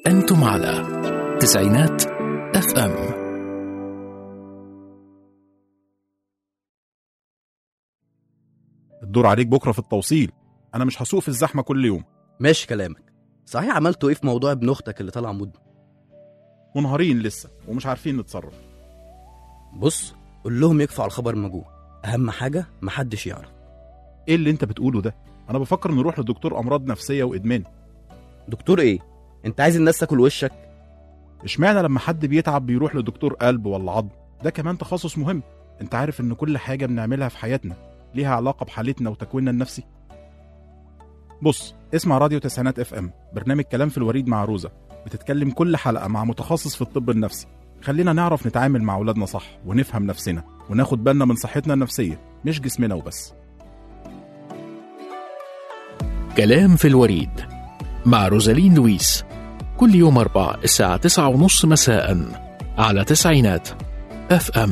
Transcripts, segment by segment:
أنتم على تسعينات اف ام الدور عليك بكره في التوصيل انا مش هسوق في الزحمه كل يوم ماشي كلامك صحيح عملتوا ايه في موضوع ابن اختك اللي طالع مدمن منهارين لسه ومش عارفين نتصرف بص قول لهم يكفوا على الخبر الموجود اهم حاجه محدش يعرف ايه اللي انت بتقوله ده انا بفكر نروح لدكتور امراض نفسيه وادمان دكتور ايه انت عايز الناس تاكل وشك اشمعنى لما حد بيتعب بيروح لدكتور قلب ولا عظم ده كمان تخصص مهم انت عارف ان كل حاجه بنعملها في حياتنا ليها علاقه بحالتنا وتكويننا النفسي بص اسمع راديو تسعينات اف ام برنامج كلام في الوريد مع روزا بتتكلم كل حلقه مع متخصص في الطب النفسي خلينا نعرف نتعامل مع اولادنا صح ونفهم نفسنا وناخد بالنا من صحتنا النفسيه مش جسمنا وبس كلام في الوريد مع روزالين لويس كل يوم أربع الساعة تسعة ونص مساء على تسعينات اف ام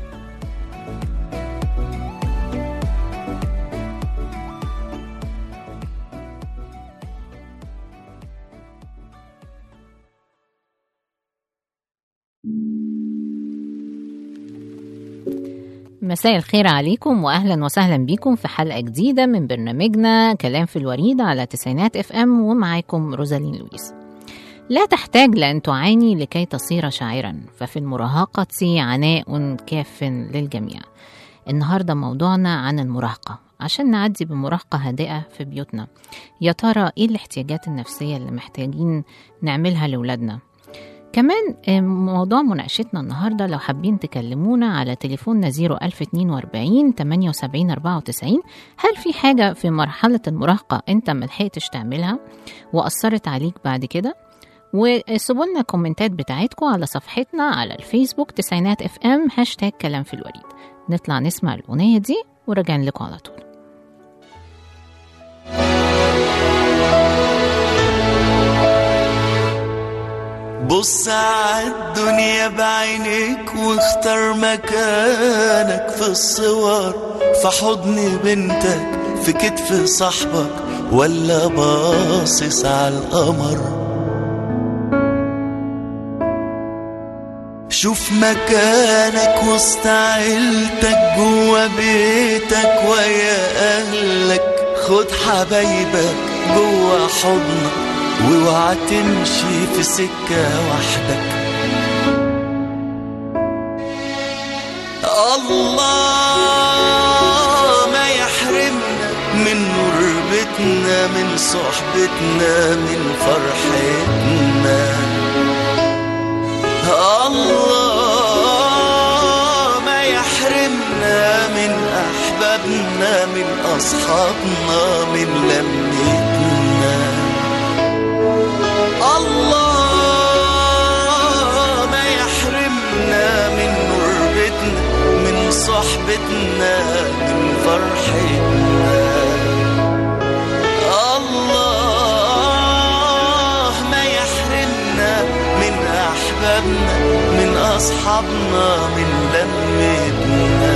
مساء الخير عليكم واهلا وسهلا بيكم في حلقه جديده من برنامجنا كلام في الوريد على تسعينات اف ام ومعاكم روزالين لويس لا تحتاج لان تعاني لكي تصير شاعرا ففي المراهقه عناء كاف للجميع النهارده موضوعنا عن المراهقه عشان نعدي بمراهقة هادئة في بيوتنا يا ترى ايه الاحتياجات النفسية اللي محتاجين نعملها لأولادنا كمان آه، موضوع مناقشتنا النهارده لو حابين تكلمونا على تليفوننا 01042 78 94 هل في حاجة في مرحلة المراهقة أنت ملحقتش تعملها وأثرت عليك بعد كده؟ وسيبوا لنا الكومنتات بتاعتكم على صفحتنا على الفيسبوك تسعينات اف ام هاشتاج كلام في الوريد نطلع نسمع الأغنية دي وراجعين لكم على طول بص عالدنيا بعينيك واختار مكانك في الصور في حضن بنتك في كتف صاحبك ولا باصص على القمر شوف مكانك وسط عيلتك جوا بيتك ويا اهلك خد حبايبك جوا حضنك واوعى تمشي في سكة وحدك الله ما يحرمنا من نور بيتنا من صحبتنا من فرحتنا الله ما يحرمنا من أحبابنا من أصحابنا من لمتنا الله ما يحرمنا من قربتنا من صحبتنا من فرحتنا الله ما يحرمنا من أحبابنا من أصحابنا من لمتنا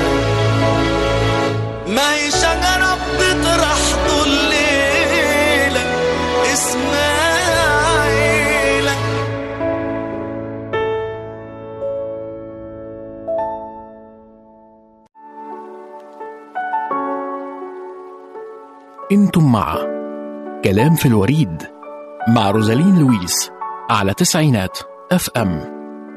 ما هي شجرة بتطرح طول ليلة اسمها عيلة انتم مع كلام في الوريد مع روزالين لويس على تسعينات اف ام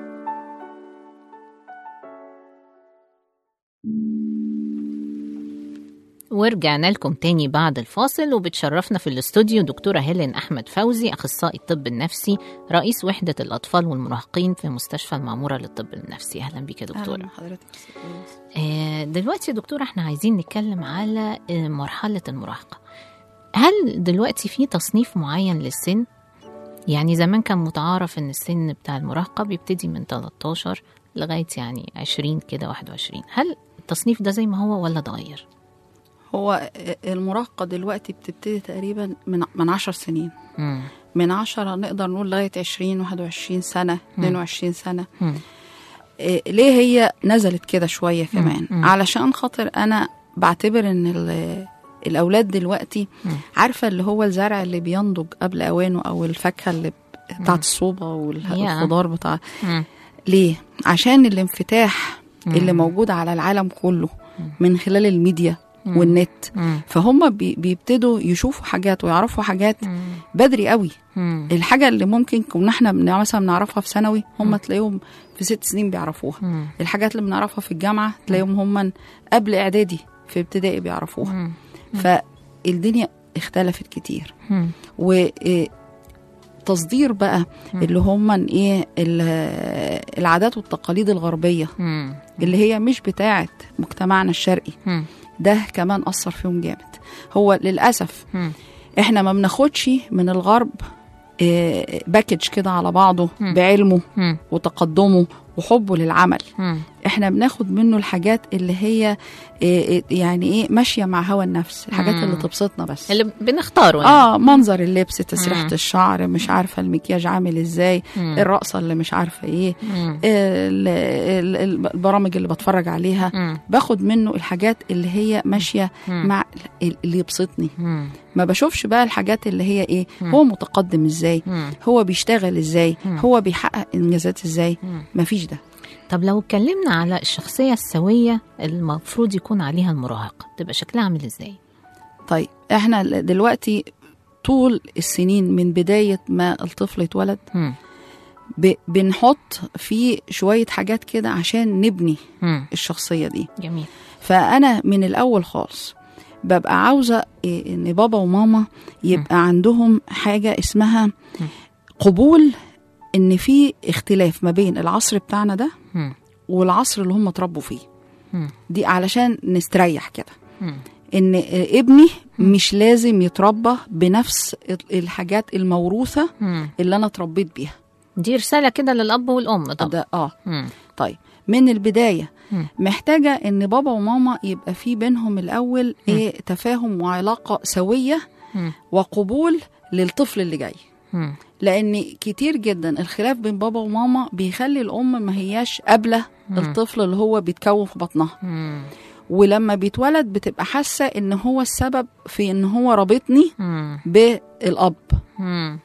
ورجعنا لكم تاني بعد الفاصل وبتشرفنا في الاستوديو دكتورة هيلين أحمد فوزي أخصائي الطب النفسي رئيس وحدة الأطفال والمراهقين في مستشفى المعمورة للطب النفسي أهلا بيك يا دكتورة أهلاً بحضرتك آه، دلوقتي يا دكتورة احنا عايزين نتكلم على آه، مرحلة المراهقة هل دلوقتي في تصنيف معين للسن؟ يعني زمان كان متعارف ان السن بتاع المراهقة بيبتدي من 13 لغاية يعني 20 كده 21 هل التصنيف ده زي ما هو ولا اتغير؟ هو المراهقة دلوقتي بتبتدي تقريبا من من عشر سنين مم. من عشرة نقدر نقول لغاية عشرين واحد وعشرين سنة اتنين وعشرين سنة مم. إيه، ليه هي نزلت كده شوية كمان مم. علشان خاطر أنا بعتبر إن ال- الأولاد دلوقتي مم. عارفة اللي هو الزرع اللي بينضج قبل أوانه أو الفاكهة اللي ب- بتاعت الصوبة والخضار بتاع مم. ليه؟ عشان الانفتاح مم. اللي موجود على العالم كله من خلال الميديا مم. والنت مم. فهم بي- بيبتدوا يشوفوا حاجات ويعرفوا حاجات مم. بدري قوي مم. الحاجة اللي ممكن كنا احنا بن- مثلا بنعرفها في ثانوي هم تلاقيهم في ست سنين بيعرفوها مم. الحاجات اللي بنعرفها في الجامعة تلاقيهم هم قبل إعدادي في ابتدائي بيعرفوها مم. فالدنيا اختلفت كتير مم. وتصدير بقى اللي هم ايه ال- العادات والتقاليد الغربية مم. اللي هي مش بتاعت مجتمعنا الشرقي مم. ده كمان أثر فيهم جامد هو للأسف مم. احنا ما بناخدش من الغرب آه، باكج كده على بعضه مم. بعلمه مم. وتقدمه وحبه للعمل مم. احنا بناخد منه الحاجات اللي هي آه، آه، يعني ايه ماشيه مع هوى النفس الحاجات مم. اللي تبسطنا بس اللي بنختاره يعني. اه منظر اللبس تسريحه مم. الشعر مش عارفه المكياج عامل ازاي مم. الرقصه اللي مش عارفه ايه مم. ال- ال- البرامج اللي بتفرج عليها مم. باخد منه الحاجات اللي هي ماشيه مم. مع ال- اللي يبسطني مم. ما بشوفش بقى الحاجات اللي هي ايه مم. هو متقدم ازاي مم. هو بيشتغل ازاي مم. هو بيحقق انجازات ازاي مم. مفيش ده طب لو اتكلمنا على الشخصية السوية المفروض يكون عليها المراهق تبقى شكلها عامل ازاي؟ طيب احنا دلوقتي طول السنين من بداية ما الطفل اتولد مم. ب- بنحط فيه شوية حاجات كده عشان نبني مم. الشخصية دي جميل فأنا من الأول خالص ببقى عاوزة إيه إن بابا وماما يبقى عندهم حاجة اسمها قبول إن في اختلاف ما بين العصر بتاعنا ده مم. والعصر اللي هم اتربوا فيه مم. دي علشان نستريح كده مم. ان ابني مش لازم يتربى بنفس الحاجات الموروثه مم. اللي انا اتربيت بيها دي رسالة كده للأب والأم طبعا ده اه مم. طيب من البدايه مم. محتاجه ان بابا وماما يبقى في بينهم الاول ايه تفاهم وعلاقه سويه مم. وقبول للطفل اللي جاي مم. لان كتير جدا الخلاف بين بابا وماما بيخلي الام ما هياش قابله الطفل اللي هو بيتكون في بطنها مم. ولما بيتولد بتبقى حاسه ان هو السبب في ان هو رابطني مم. بالاب مم.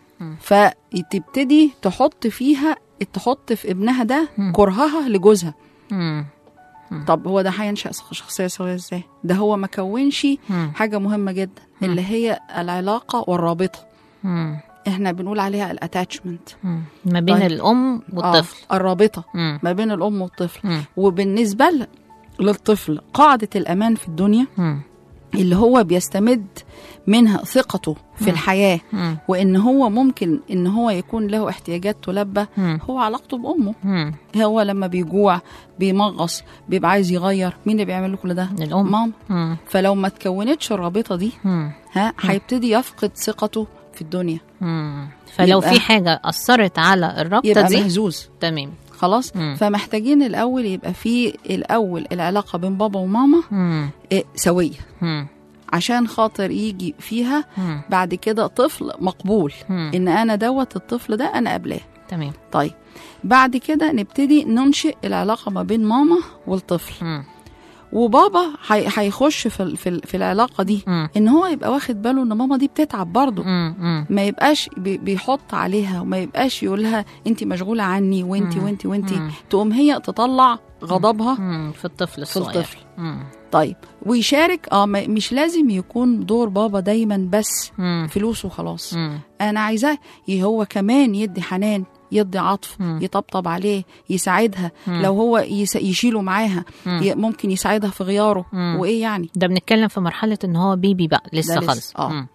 فتبتدي تحط فيها تحط في ابنها ده مم. كرهها لجوزها مم. طب هو ده هينشأ شخصية سوية ازاي ده هو ما كونش مم. حاجة مهمة جدا اللي هي العلاقة والرابطة مم. احنا بنقول عليها الاتاتشمنت مم. ما بين طيب. الأم والطفل آه الرابطة مم. ما بين الأم والطفل مم. وبالنسبة ل- للطفل قاعدة الأمان في الدنيا مم. اللي هو بيستمد منها ثقته في الحياة مم. وإن هو ممكن إن هو يكون له احتياجات تلبى مم. هو علاقته بأمه مم. هو لما بيجوع بيمغص بيبقى عايز يغير مين اللي بيعمل له كل ده الأم. ماما مم. فلو ما تكونتش الرابطه دي مم. ها هيبتدي يفقد ثقته في الدنيا مم. فلو يبقى- في حاجة أثرت على الرابطة يبقى دي مهزوز تمام خلاص مم. فمحتاجين الاول يبقى في الاول العلاقه بين بابا وماما مم. إيه سويه مم. عشان خاطر يجي فيها مم. بعد كده طفل مقبول مم. ان انا دوت الطفل ده انا قبلاه تمام طيب بعد كده نبتدي ننشئ العلاقه ما بين ماما والطفل مم. وبابا هي- هيخش في ال- في ال- في العلاقه دي مم. ان هو يبقى واخد باله ان ماما دي بتتعب برضه مم. مم. ما يبقاش بي- بيحط عليها وما يبقاش يقول لها انت مشغوله عني وانت مم. وانت وانت مم. تقوم هي تطلع غضبها مم. في الطفل في الصغير الطفل مم. طيب ويشارك اه ما- مش لازم يكون دور بابا دايما بس مم. فلوس وخلاص مم. انا عايزاه ي- هو كمان يدي حنان يدي عطف مم. يطبطب عليه يساعدها مم. لو هو يس- يشيله معاها مم. ي- ممكن يساعدها في غياره مم. وايه يعني ده بنتكلم في مرحلة ان هو بيبي بقى لسه لسه، خالص آه. مم.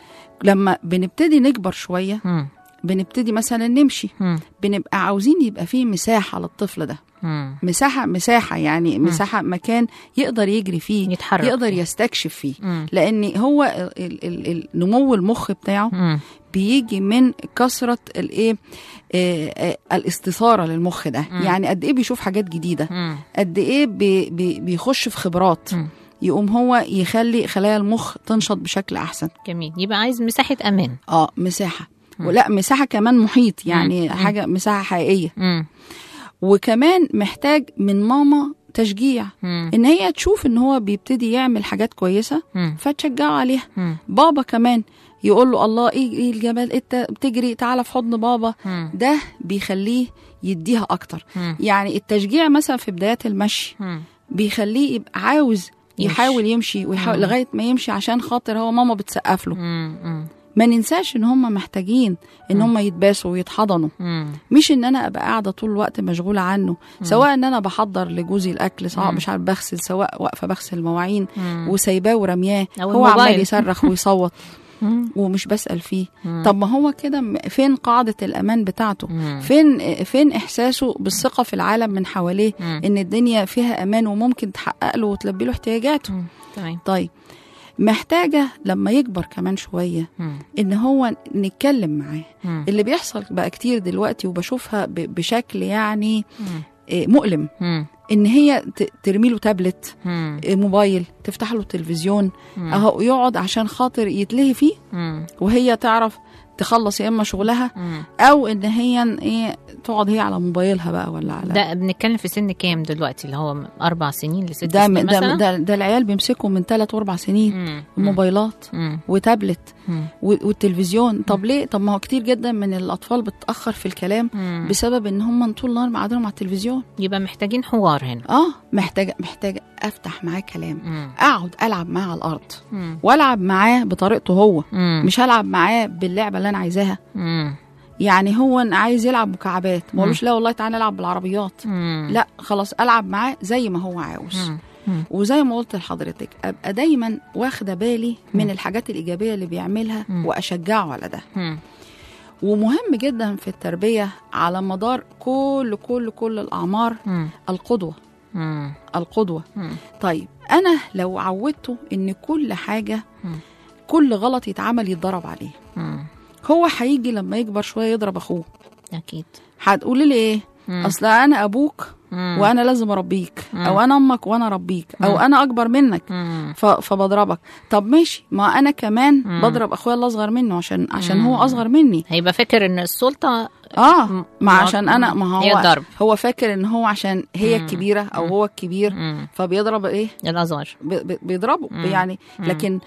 لما بنبتدي نكبر شويه مم. بنبتدي مثلا نمشي مم. بنبقى عاوزين يبقى فيه مساحه للطفل ده مم. مساحه مساحه يعني مساحه مكان يقدر يجري فيه يتحرك يقدر فيه. يستكشف فيه مم. لان هو ال- ال- ال- نمو المخ بتاعه مم. بيجي من كثره الايه آه، آه، الاستثاره للمخ ده مم. يعني قد ايه بيشوف حاجات جديده مم. قد ايه بي بي بيخش في خبرات مم. يقوم هو يخلي خلايا المخ تنشط بشكل احسن جميل يبقى عايز مساحة أمان اه مساحه ولا مساحه كمان محيط يعني مم. حاجه مساحه حقيقيه مم. وكمان محتاج من ماما تشجيع مم. ان هي تشوف ان هو بيبتدي يعمل حاجات كويسه مم. فتشجعه عليها مم. بابا كمان يقول له الله ايه ايه الجمال انت بتجري تعالى في حضن بابا مم. ده بيخليه يديها اكتر مم. يعني التشجيع مثلا في بدايات المشي مم. بيخليه يبقى عاوز يمشي. يحاول يمشي ويحاول مم. لغايه ما يمشي عشان خاطر هو ماما بتسقف له مم. مم. ما ننساش ان هم محتاجين ان هم يتباسوا ويتحضنوا مم. مش ان انا ابقى قاعده طول الوقت مشغوله عنه سواء ان انا بحضر لجوزي الاكل سواء مم. مش عارف بغسل سواء واقفه بغسل مواعين مم. وسايباه ورمياه أو هو عمال الموبايل. يصرخ ويصوت مم. ومش بسال فيه مم. طب ما هو كده م- فين قاعده الامان بتاعته مم. فين فين احساسه بالثقه في العالم من حواليه مم. ان الدنيا فيها امان وممكن تحقق له وتلبي له احتياجاته مم. تمام طيب محتاجه لما يكبر كمان شويه مم. ان هو نتكلم معاه مم. اللي بيحصل بقى كتير دلوقتي وبشوفها ب- بشكل يعني مم. آه، مؤلم مم. ان هي ت- ترمي له تابلت مم. آه، موبايل تفتح له تلفزيون مم. اهو يقعد عشان خاطر يتلهي فيه مم. وهي تعرف تخلص يا اما شغلها مم. او ان هي ايه تقعد هي على موبايلها بقى ولا على ده بنتكلم في سن كام دلوقتي اللي هو من اربع سنين لست ده سنين ده, مثلا ده, ده العيال بيمسكوا من ثلاث واربع سنين مم. موبايلات مم. وتابلت مم. و- والتلفزيون طب ليه طب ما هو كتير جدا من الاطفال بتاخر في الكلام مم. بسبب ان هم طول النهار قاعدين مع التلفزيون يبقى محتاجين حوار هنا اه محتاجه محتاجه افتح معاه كلام مم. اقعد العب معاه على الارض مم. والعب معاه بطريقته هو مم. مش هلعب معاه باللعبه اللي انا عايزاها مم. يعني هو أنا عايز يلعب مكعبات ما قولوش لا والله تعالى نلعب بالعربيات مم. لا خلاص العب معاه زي ما هو عاوز مم. مم. وزي ما قلت لحضرتك ابقى دايما واخده بالي من الحاجات الايجابيه اللي بيعملها مم. واشجعه على ده مم. ومهم جدا في التربيه على مدار كل كل كل الاعمار مم. القدوه مم. القدوه مم. طيب انا لو عودته ان كل حاجه مم. كل غلط يتعمل يتضرب عليه مم. هو هيجي لما يكبر شويه يضرب اخوه اكيد هتقولي لي ايه مم. اصل انا ابوك مم. وانا لازم اربيك مم. او انا امك وانا اربيك او مم. انا اكبر منك مم. ف... فبضربك طب ماشي ما انا كمان مم. بضرب اخويا اللي اصغر منه عشان عشان مم. هو اصغر مني هيبقى فاكر ان السلطه اه م- ما ما- عشان انا ما هي هو الضرب. هو فاكر ان هو عشان هي مم. الكبيره او مم. هو الكبير مم. فبيضرب ايه الاصغر ب... ب... بيضربه مم. يعني مم. لكن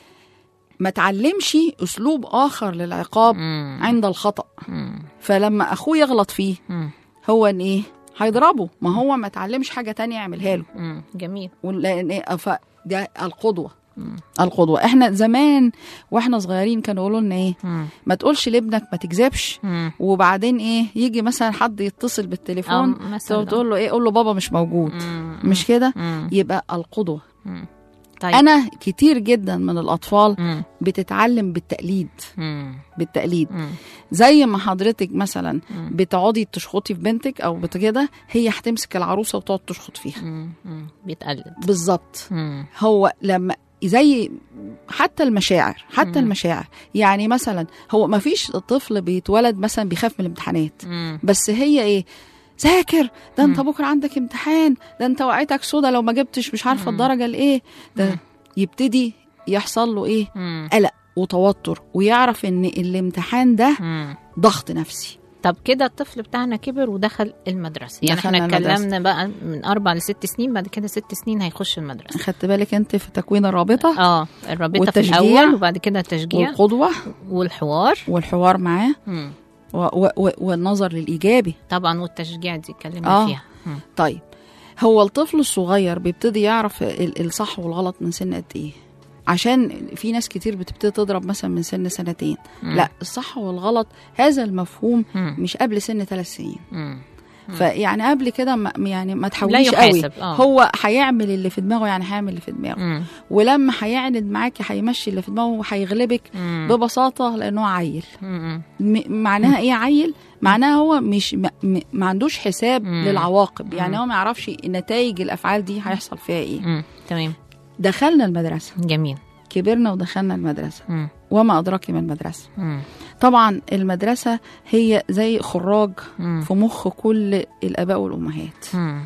ما تعلمش اسلوب اخر للعقاب مم. عند الخطا مم. فلما اخوه يغلط فيه مم. هو ان ايه هيضربه ما هو ما تعلمش حاجه تانية يعملها له مم. جميل لان ايه ف ده القدوه مم. القدوه احنا زمان واحنا صغيرين كانوا يقولوا لنا ايه مم. ما تقولش لابنك ما تكذبش مم. وبعدين ايه يجي مثلا حد يتصل بالتليفون أو مثلاً. تقول له ايه قول له بابا مش موجود مم. مش كده مم. يبقى القدوه مم. طيب انا كتير جدا من الاطفال مم. بتتعلم بالتقليد مم. بالتقليد مم. زي ما حضرتك مثلا مم. بتقعدي تشخطي في بنتك او بت- كده هي هتمسك العروسه وتقعد تشخط فيها مم. مم. بيتقلد بالظبط مم. هو لما زي حتى المشاعر حتى مم. المشاعر يعني مثلا هو ما فيش طفل بيتولد مثلا بيخاف من الامتحانات مم. بس هي ايه ذاكر ده انت مم. بكره عندك امتحان ده انت وقعتك سودا لو ما جبتش مش عارفه مم. الدرجه الايه مم. ده يبتدي يحصل له ايه مم. قلق وتوتر ويعرف ان الامتحان ده مم. ضغط نفسي طب كده الطفل بتاعنا كبر ودخل المدرسه يعني دخلنا احنا المدرسة. اتكلمنا بقى من اربع لست سنين بعد كده ست سنين هيخش المدرسه خدت بالك انت في تكوين الرابطه اه الرابطه في والتشجيع الاول وبعد كده التشجيع والقدوه والحوار والحوار معاه مم. و- و- و- والنظر للايجابي طبعا والتشجيع دي اتكلمنا آه. فيها مم. طيب هو الطفل الصغير بيبتدي يعرف ال- الصح والغلط من سن قد ايه عشان في ناس كتير بتبتدي تضرب مثلا من سن سنتين مم. لا الصح والغلط هذا المفهوم مم. مش قبل سن ثلاث سنين مم. فيعني قبل كده ما يعني ما تحاوليش لا قوي يحاسب، آه. هو هيعمل اللي في دماغه يعني هيعمل اللي في دماغه مم. ولما هيعند معاكي هيمشي اللي في دماغه وهيغلبك مم. ببساطه لانه عيل مم. م- معناها ايه عيل معناها هو مش ما, م- ما عندوش حساب مم. للعواقب يعني مم. هو ما يعرفش نتائج الافعال دي هيحصل فيها ايه مم. تمام دخلنا المدرسه جميل كبرنا ودخلنا المدرسه مم. وما ادراك ما المدرسه مم. طبعا المدرسه هي زي خراج مم. في مخ كل الاباء والامهات مم.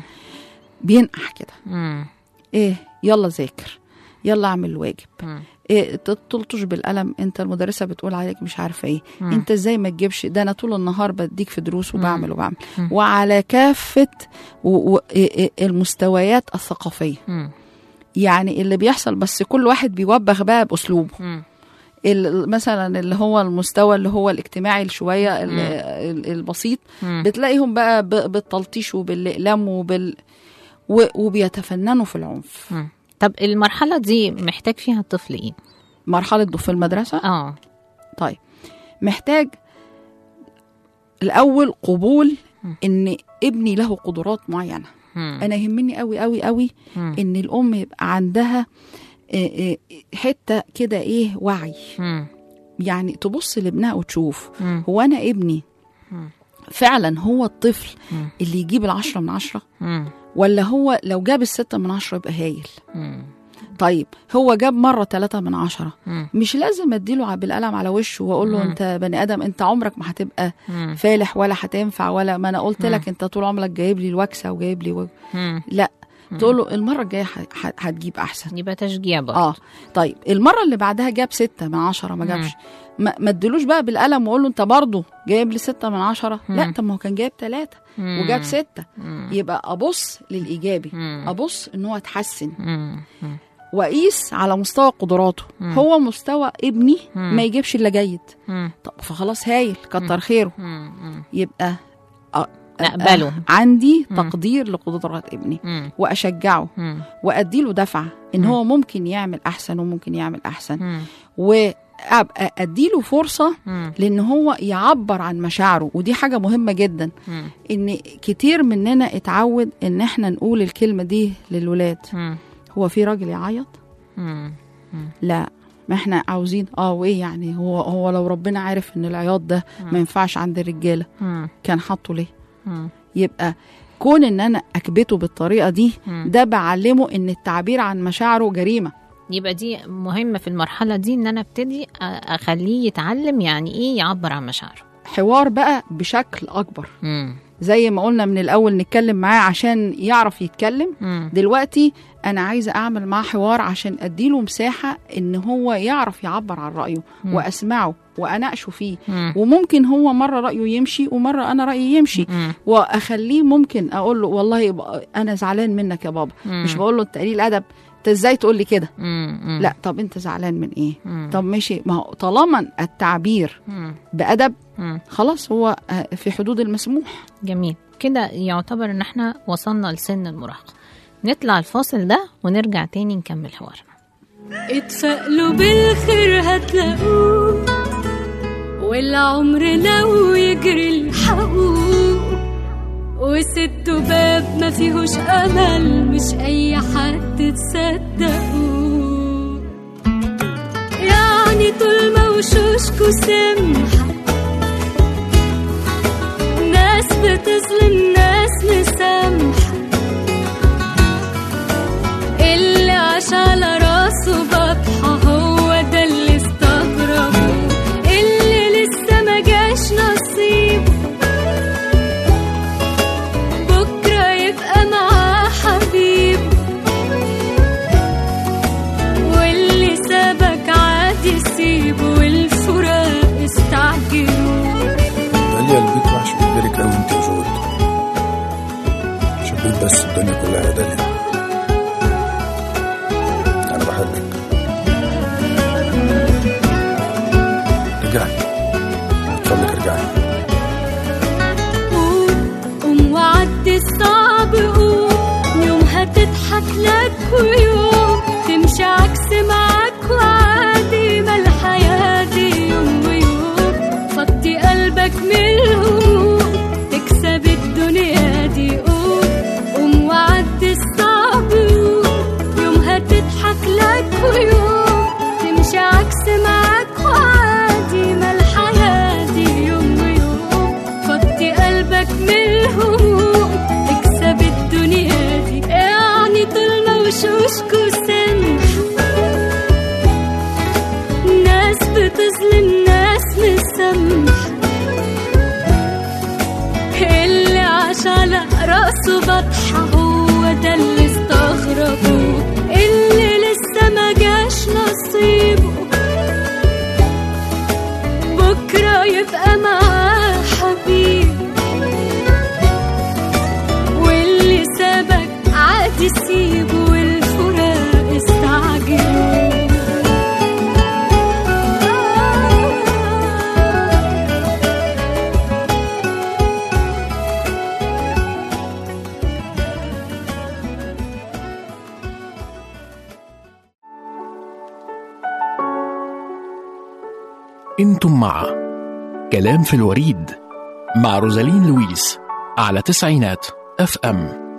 بينقح كده مم. ايه يلا ذاكر يلا اعمل الواجب مم. إيه ت- تلطش بالقلم انت المدرسه بتقول عليك مش عارفه ايه مم. انت ازاي ما تجيبش ده انا طول النهار بديك في دروس وبعمل وبعمل مم. وعلى كافه و- و- إيه- إيه المستويات الثقافيه مم. يعني اللي بيحصل بس كل واحد بيوبخ بقى باسلوبه مم. ال- مثلا اللي هو المستوى اللي هو الاجتماعي شويه ال- مم. ال- البسيط مم. بتلاقيهم بقى ب- بالتلطيش وبالاقلام وبال و- وبيتفننوا في العنف مم. طب المرحلة دي محتاج فيها الطفل ايه؟ مرحله دخول في المدرسه اه طيب محتاج الاول قبول مم. ان ابني له قدرات معينه مم. انا يهمني قوي قوي قوي مم. ان الام يبقى عندها آه، آه، حته كده ايه وعي مم. يعني تبص لابنها وتشوف مم. هو انا ابني مم. فعلا هو الطفل مم. اللي يجيب العشرة من عشرة مم. ولا هو لو جاب الستة من عشرة يبقى هايل مم. طيب هو جاب مرة ثلاثة من عشرة مم. مش لازم اديله بالقلم على وشه واقول له مم. انت بني ادم انت عمرك ما هتبقى مم. فالح ولا هتنفع ولا ما انا قلت مم. لك انت طول عمرك جايب لي الوكسه وجايب لي و... مم. لا مم. تقول له المره الجايه ه- ه- هتجيب احسن يبقى تشجيع برضه اه طيب المره اللي بعدها جاب ستة من عشرة ما مم. جابش ما ما ادلوش بقى بالقلم واقول له انت برضه جايب لي ستة من عشرة لا مم. طب ما هو كان جايب ثلاثة مم. وجاب ستة مم. يبقى ابص للايجابي مم. ابص ان هو اتحسن مم. مم. واقيس على مستوى قدراته مم. هو مستوى ابني مم. ما يجيبش الا جيد مم. طب فخلاص هايل كتر خيره مم. مم. يبقى أ- نقبله. أ- عندي مم. تقدير لقدرات ابني مم. واشجعه مم. واديله دفعه ان مم. هو ممكن يعمل احسن وممكن يعمل احسن مم. وابقى اديله فرصه مم. لان هو يعبر عن مشاعره ودي حاجه مهمه جدا مم. ان كتير مننا اتعود ان احنا نقول الكلمه دي للولاد مم. هو في راجل يعيط مم. لا ما احنا عاوزين اه وايه يعني هو هو لو ربنا عارف ان العياط ده ما ينفعش عند الرجاله مم. كان حاطه ليه مم. يبقى كون ان انا اكبته بالطريقه دي مم. ده بعلمه ان التعبير عن مشاعره جريمه يبقى دي مهمة في المرحلة دي ان انا ابتدي أ- اخليه يتعلم يعني ايه يعبر عن مشاعره حوار بقى بشكل اكبر مم. زي ما قلنا من الاول نتكلم معاه عشان يعرف يتكلم مم. دلوقتي انا عايزه اعمل معاه حوار عشان اديله مساحه ان هو يعرف يعبر عن رايه مم. واسمعه واناقشه فيه مم. وممكن هو مره رايه يمشي ومره انا رايي يمشي مم. واخليه ممكن اقول له والله يبقى انا زعلان منك يا بابا مم. مش بقول له انت قليل ادب انت ازاي تقول لي كده مم. مم. لا طب انت زعلان من ايه مم. طب ماشي ما هو طالما التعبير مم. بادب مم. خلاص هو آه، في حدود المسموح جميل كده يعتبر ان احنا وصلنا لسن المراهقة نطلع الفاصل ده ونرجع تاني نكمل حوارنا اتفائلوا بالخير هتلاقوه والعمر لو يجري الحقوق وسدوا باب ما فيهوش امل مش اي حد تصدقوه يعني طول ما وشوشكوا سمحة ناس بتظلم ناس مسامحة اللي عاش على راسه بطحة هو ده اللي استغربه اللي لسه ما جاش نصيب بكرة يبقى معاه حبيب واللي سابك عادي سيبه والفراق استعجلوا داليا البيت وحش بيجبرك قوي انت وجود شبيت بس الدنيا كلها يا داليا انا بحبك رجعي اتفضلك ارجعي قوم قوم وعدي الصعب قوم يوم هتضحك لك ويوم تمشي عكس معاك وعادي ما الحياة دي يوم ويوم فضي قلبك من الهموم تكسب الدنيا دي قوم قوم وعدي الصعب قوم يوم هتضحك لك ويوم تمشي عكس معاك وعادي ما الحياة دي يوم ويوم فضي قلبك من الهموم تكسب الدنيا دي يعني طول ما وشوشكوا سمح ناس بتظلم ناس مسامح اللي عاش على راسه بطحة هو ده اللي استغربوه اللي لسه ما جاش نصيبه بكرة يبقى معاه حبيب واللي سابك عادي سيبه والفراق استعجلوا انتم مع كلام في الوريد مع روزالين لويس على تسعينات اف ام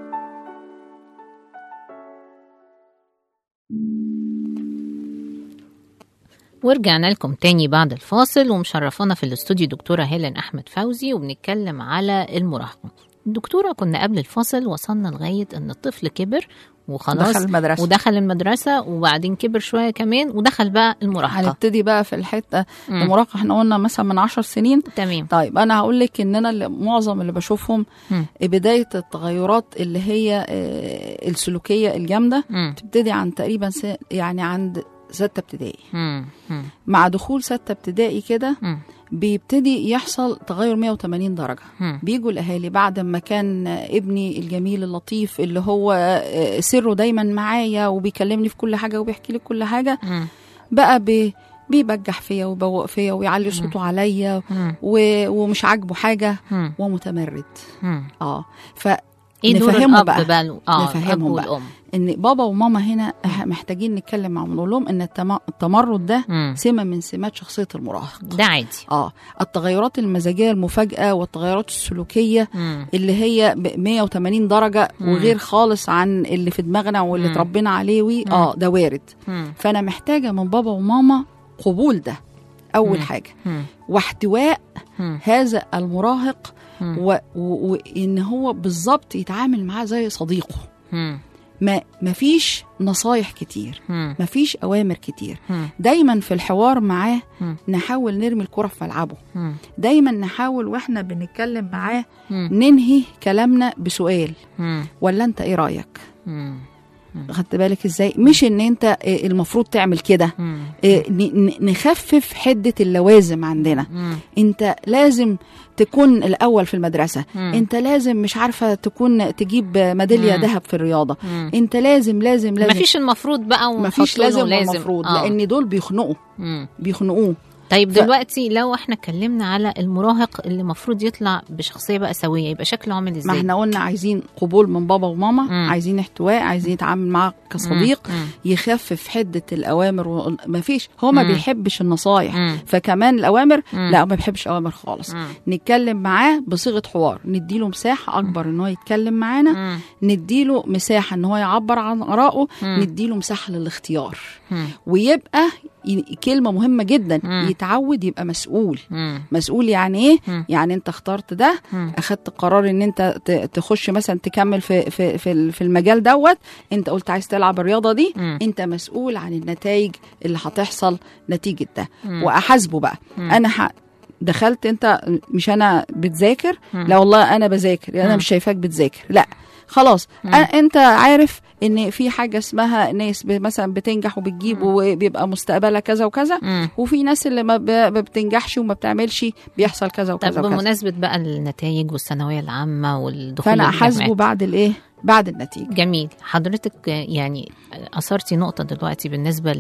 ورجعنا لكم تاني بعد الفاصل ومشرفانا في الاستوديو دكتورة هيلين أحمد فوزي وبنتكلم على المراهقة الدكتورة كنا قبل الفاصل وصلنا لغاية إن الطفل كبر وخلاص دخل المدرسة. ودخل المدرسة وبعدين كبر شوية كمان ودخل بقى المراهقة هنبتدي بقى في الحته مم. المراهقه احنا قلنا مثلا من عشر سنين تمام طيب انا هقول لك ان انا اللي معظم اللي بشوفهم مم. بدايه التغيرات اللي هي آه، السلوكيه الجامده مم. تبتدي عن تقريبا س- يعني عند ستة ابتدائي مم. مم. مع دخول ستة ابتدائي كده مم. بيبتدي يحصل تغير 180 درجة مم. بيجوا الأهالي بعد ما كان ابني الجميل اللطيف اللي هو آه، سره دايما معايا وبيكلمني في كل حاجة وبيحكي لي كل حاجة مم. بقى بي بيبجح فيا ويبوق فيا ويعلي صوته عليا مم. و- ومش عاجبه حاجة مم. ومتمرد مم. اه ف ايه دور نفهمه الأب بقى. بقى, بقى اه نفهمهم الأب بقى. والأم ان بابا وماما هنا إح- محتاجين نتكلم معاهم نقول لهم ان التم- التمرد ده مم. سمه من سمات شخصيه المراهق ده عادي اه التغيرات المزاجيه المفاجاه والتغيرات السلوكيه مم. اللي هي ب 180 درجه مم. وغير خالص عن اللي في دماغنا واللي مم. اتربينا عليه وي اه ده وارد مم. فانا محتاجه من بابا وماما قبول ده اول مم. حاجه مم. واحتواء مم. هذا المراهق مم. و- و- وان هو بالظبط يتعامل معاه زي صديقه مم. ما مفيش نصايح كتير مم. مفيش اوامر كتير مم. دايما في الحوار معاه مم. نحاول نرمي الكرة في ملعبه مم. دايما نحاول واحنا بنتكلم معاه مم. ننهي كلامنا بسؤال مم. ولا انت ايه رايك مم. خدت بالك ازاي مش ان انت إيه المفروض تعمل كده مم. إيه ن- ن- نخفف حدة اللوازم عندنا مم. انت لازم تكون الاول في المدرسة مم. انت لازم مش عارفة تكون تجيب ميدالية مم. ذهب في الرياضة مم. انت لازم لازم لازم مفيش المفروض بقى مفيش ونحط له لازم لازم والمفروض آه. لان دول بيخنقوا مم. بيخنقوه طيب ف- دلوقتي لو احنا اتكلمنا على المراهق اللي المفروض يطلع بشخصيه بقى سويه يبقى شكله عامل ما ازاي؟ احنا قلنا عايزين قبول من بابا وماما مم. عايزين احتواء عايزين يتعامل معاه كصديق مم. يخفف حده الاوامر و... ما فيش هو ما مم. بيحبش النصايح مم. فكمان الاوامر مم. لا ما بيحبش اوامر خالص مم. نتكلم معاه بصيغه حوار نديله مساحه اكبر ان هو يتكلم معانا مم. نديله مساحه ان هو يعبر عن ارائه مم. نديله مساحه للاختيار مم. ويبقى ي- كلمه مهمه جدا مم. يتعود يبقى مسؤول مم. مسؤول يعني ايه مم. يعني انت اخترت ده مم. اخدت قرار ان انت ت- تخش مثلا تكمل في في في ال- في المجال دوت انت قلت عايز تلعب الرياضه دي مم. انت مسؤول عن النتائج اللي هتحصل نتيجه ده مم. واحاسبه بقى مم. انا ح... دخلت انت مش انا بتذاكر مم. لا والله انا بذاكر انا مم. مش شايفاك بتذاكر لا خلاص مم. أ- انت عارف ان في حاجه اسمها ناس ب- مثلا بتنجح وبتجيب وبيبقى مستقبلها كذا وكذا مم. وفي ناس اللي ما ب- ما بتنجحش وما بتعملش بيحصل كذا طب وكذا وكذا بمناسبه بقى النتائج والثانويه العامه والدخول فانا الجامعات. احاسبه بعد الايه بعد النتيجه جميل حضرتك يعني اثرتي نقطه دلوقتي بالنسبه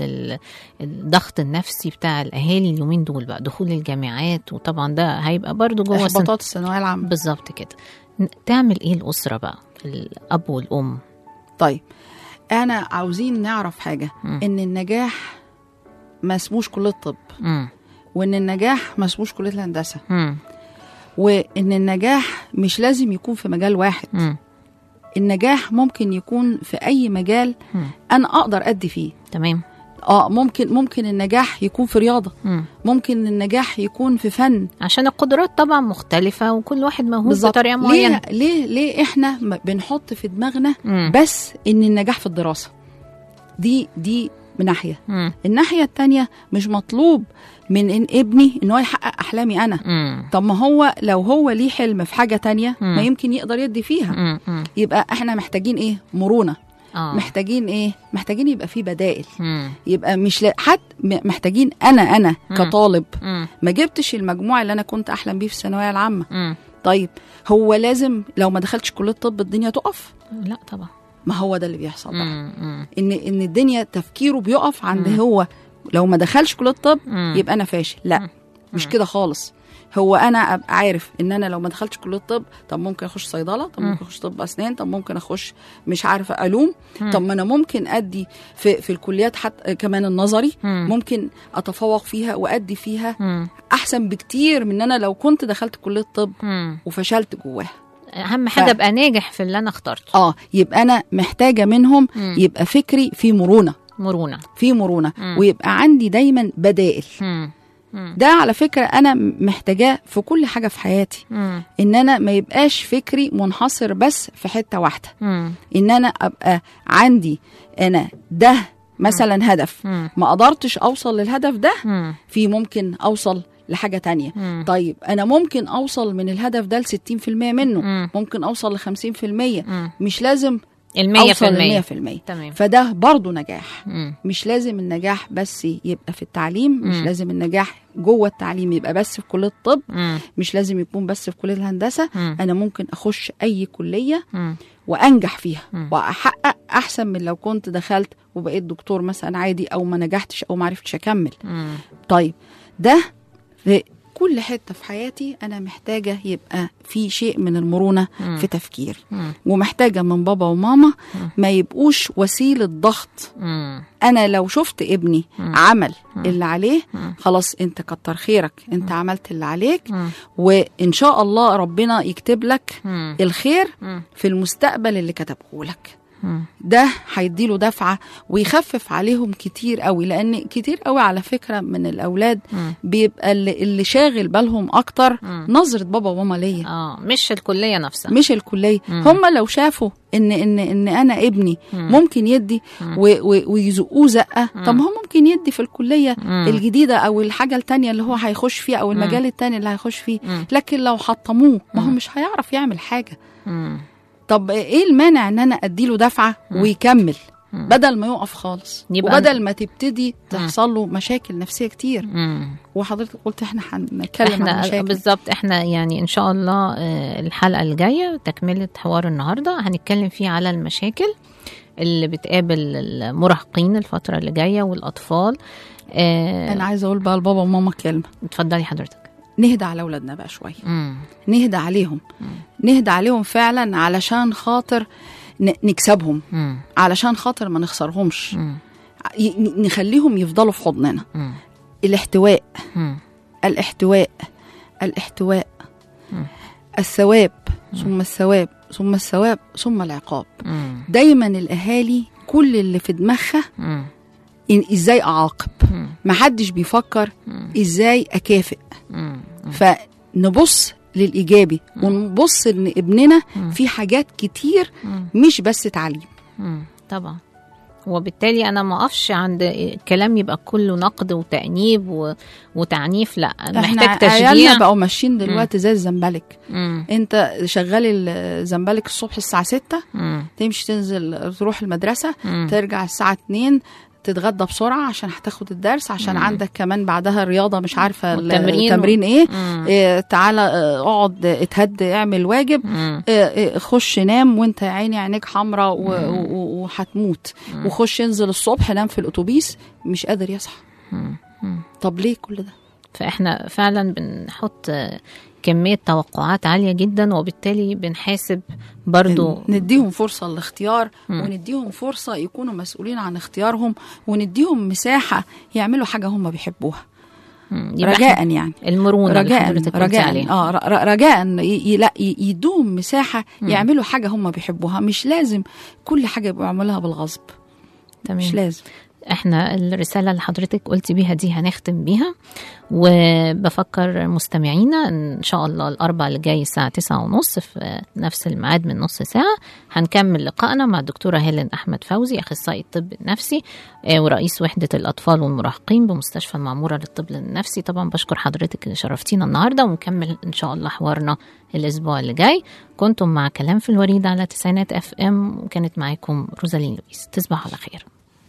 للضغط النفسي بتاع الاهالي اليومين دول بقى دخول الجامعات وطبعا ده هيبقى برضو جوه سن... احباطات الثانويه العامه بالظبط كده ن- تعمل ايه الاسره بقى الاب والام طيب انا عاوزين نعرف حاجه مم. ان النجاح ما اسموش كليه الطب مم. وان النجاح ما اسموش كليه الهندسه مم. وان النجاح مش لازم يكون في مجال واحد مم. النجاح ممكن يكون في اي مجال مم. انا اقدر ادي فيه تمام اه ممكن ممكن النجاح يكون في رياضه مم. ممكن النجاح يكون في فن عشان القدرات طبعا مختلفة وكل واحد موهوب بطريقة ليه معينة ليه ليه احنا م- بنحط في دماغنا مم. بس ان النجاح في الدراسه دي دي من ناحيه مم. الناحيه التانية مش مطلوب من إن ابني ان هو يحقق احلامي انا مم. طب ما هو لو هو ليه حلم في حاجه تانية مم. ما يمكن يقدر يدي فيها مم. مم. يبقى احنا محتاجين ايه مرونه آه. محتاجين ايه محتاجين يبقى في بدائل مم. يبقى مش لا حد م- محتاجين انا انا مم. كطالب مم. ما جبتش المجموع اللي انا كنت احلم بيه في الثانويه العامه مم. طيب هو لازم لو ما دخلتش كليه طب الدنيا تقف لا طبعا ما هو ده اللي بيحصل بقى مم. مم. ان ان الدنيا تفكيره بيقف عند مم. هو لو ما دخلش كليه طب مم. يبقى انا فاشل لا مم. مش كده خالص هو انا ابقى عارف ان انا لو ما دخلتش كليه الطب طب ممكن اخش صيدله طب ممكن اخش طب اسنان طب ممكن اخش مش عارفه علوم طب ما انا ممكن ادي في في الكليات حتى كمان النظري مم. ممكن اتفوق فيها وادي فيها مم. احسن بكتير من ان انا لو كنت دخلت كليه الطب مم. وفشلت جواها اهم حاجه ف- ابقى ناجح في اللي انا اخترته اه يبقى انا محتاجه منهم مم. يبقى فكري في مرونه مرونه في مرونه مم. ويبقى عندي دايما بدائل مم. مم. ده على فكره انا محتاجاه في كل حاجه في حياتي مم. ان انا ما يبقاش فكري منحصر بس في حته واحده مم. ان انا ابقى عندي انا ده مثلا هدف مم. ما قدرتش اوصل للهدف ده مم. في ممكن اوصل لحاجه تانية مم. طيب انا ممكن اوصل من الهدف ده ل 60% منه مم. ممكن اوصل ل 50% مم. مش لازم المية في اوصل المية ل 100% تمام فده برضو نجاح مم. مش لازم النجاح بس يبقى في التعليم مش مم. لازم النجاح جوه التعليم يبقى بس في كليه الطب مم. مش لازم يكون بس في كليه الهندسه مم. انا ممكن اخش اي كليه مم. وانجح فيها مم. واحقق احسن من لو كنت دخلت وبقيت دكتور مثلا عادي او ما نجحتش او ما عرفتش اكمل مم. طيب ده في كل حته في حياتي انا محتاجه يبقى في شيء من المرونه مم. في تفكيري مم. ومحتاجه من بابا وماما ما يبقوش وسيله ضغط مم. انا لو شفت ابني مم. عمل اللي عليه مم. خلاص انت كتر خيرك انت عملت اللي عليك مم. وان شاء الله ربنا يكتب لك مم. الخير مم. في المستقبل اللي كتبه لك مم. ده هيديله دفعه ويخفف عليهم كتير قوي لان كتير قوي على فكره من الاولاد مم. بيبقى اللي, اللي شاغل بالهم اكتر مم. نظره بابا وماما ليا اه مش الكليه نفسها مش الكليه مم. هم لو شافوا ان ان ان انا ابني مم. ممكن يدي مم. و- و- ويزقوه زقه مم. طب هو ممكن يدي في الكليه مم. الجديده او الحاجه التانية اللي هو هيخش فيها او المجال التاني اللي هيخش فيه مم. لكن لو حطموه ما هو مم. مش هيعرف يعمل حاجه مم. طب ايه المانع ان انا اديله دفعه ويكمل مم. بدل ما يقف خالص يبقى وبدل ما تبتدي تحصل له مشاكل نفسيه كتير مم. وحضرتك قلت احنا هنتكلم عن احنا مشاكل بالظبط احنا يعني ان شاء الله آه، الحلقه الجايه تكمله حوار النهارده هنتكلم فيه على المشاكل اللي بتقابل المراهقين الفتره اللي جايه والاطفال آه، انا عايزه اقول بقى لبابا وماما كلمه اتفضلي حضرتك نهدى على اولادنا بقى شويه مم. نهدى عليهم نهدى عليهم فعلا علشان خاطر ن- نكسبهم مم. علشان خاطر ما نخسرهمش مم. ي- ن- نخليهم يفضلوا في حضننا مم. الاحتواء مم. الاحتواء الاحتواء مم. الثواب ثم الثواب ثم الثواب ثم العقاب مم. دايما الاهالي كل اللي في دماغها مم. إن ازاي اعاقب مم. محدش بيفكر مم. ازاي اكافئ مم. فنبص للايجابي ونبص ان ابننا مم. في حاجات كتير مم. مش بس تعليم مم. طبعا وبالتالي انا ما اقفش عند كلام يبقى كله نقد وتأنيب و... وتعنيف لا محتاج احنا عيالنا تشجيع بقوا ماشيين دلوقتي زي الزنبلك مم. انت شغال الزنبلك الصبح الساعه 6 مم. تمشي تنزل تروح المدرسه مم. ترجع الساعه 2 تتغدى بسرعه عشان هتاخد الدرس عشان مم. عندك كمان بعدها رياضه مش عارفه والتمرين التمرين ايه مم. إيه تعالى اه، اقعد اتهد اعمل واجب مم. اه، اه، خش نام وانت يا عيني عينيك حمراء و- و- وهتموت وخش انزل الصبح نام في الاتوبيس مش قادر يصحى مم. مم. طب ليه كل ده فاحنا فعلا بنحط آه، كمية توقعات عالية جدا وبالتالي بنحاسب برضو نديهم فرصة للاختيار مم. ونديهم فرصة يكونوا مسؤولين عن اختيارهم ونديهم مساحة يعملوا حاجة هم بيحبوها مم. يبقى رجاء إحنا يعني المرونة اللي رجاء حضرتك قلتي رجاء عليها اه ر- ر- رجاء ي- ي- لا ي- يدوهم مساحة يعملوا حاجة هم بيحبوها مش لازم كل حاجة يبقوا يعملوها بالغصب مش تمام لازم احنا الرسالة اللي حضرتك قلتي بيها دي هنختم بيها وبفكر مستمعينا ان شاء الله الاربع اللي جاي الساعة تسعة ونص في نفس الميعاد من نص ساعة هنكمل لقائنا مع الدكتورة هيلين احمد فوزي اخصائي الطب النفسي آه، ورئيس وحدة الاطفال والمراهقين بمستشفى المعمورة للطب النفسي طبعا بشكر حضرتك اللي شرفتينا النهاردة ونكمل ان شاء الله حوارنا الاسبوع اللي جاي كنتم مع كلام في الوريد على تسعينات اف ام وكانت معاكم روزالين لويس تصبحوا على خير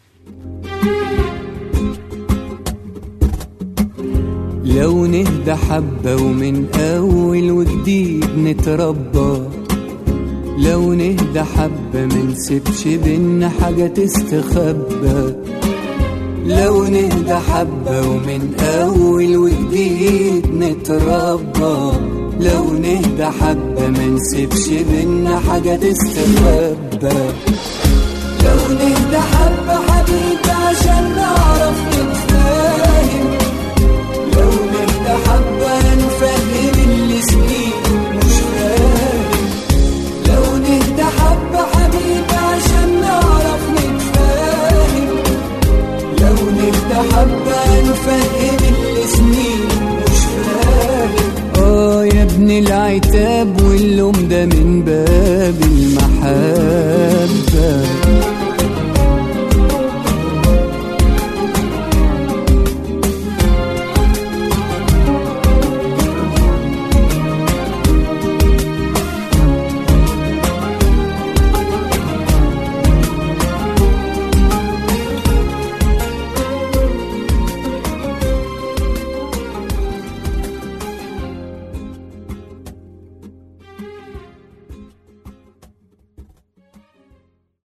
لو نهدى حبة ومن أول وجديد نتربى لو نهدى حبة منسيبش بينا حاجة تستخبى لو نهدى حبة ومن أول وجديد نتربى لو نهدى حبة ما نسيبش بينا حاجة تستخبى لو نهدى حبة حبيبي عشان نعرف نتفاهم لو نهدى حبة نفهم اللي سنين مش فاهم لو نهدى حبة حبيبي عشان نعرف نتفاهم لو نهدى حبة نفهم اللي سنين مش فاهم اه يا ابن العتاب واللوم ده من باب المحال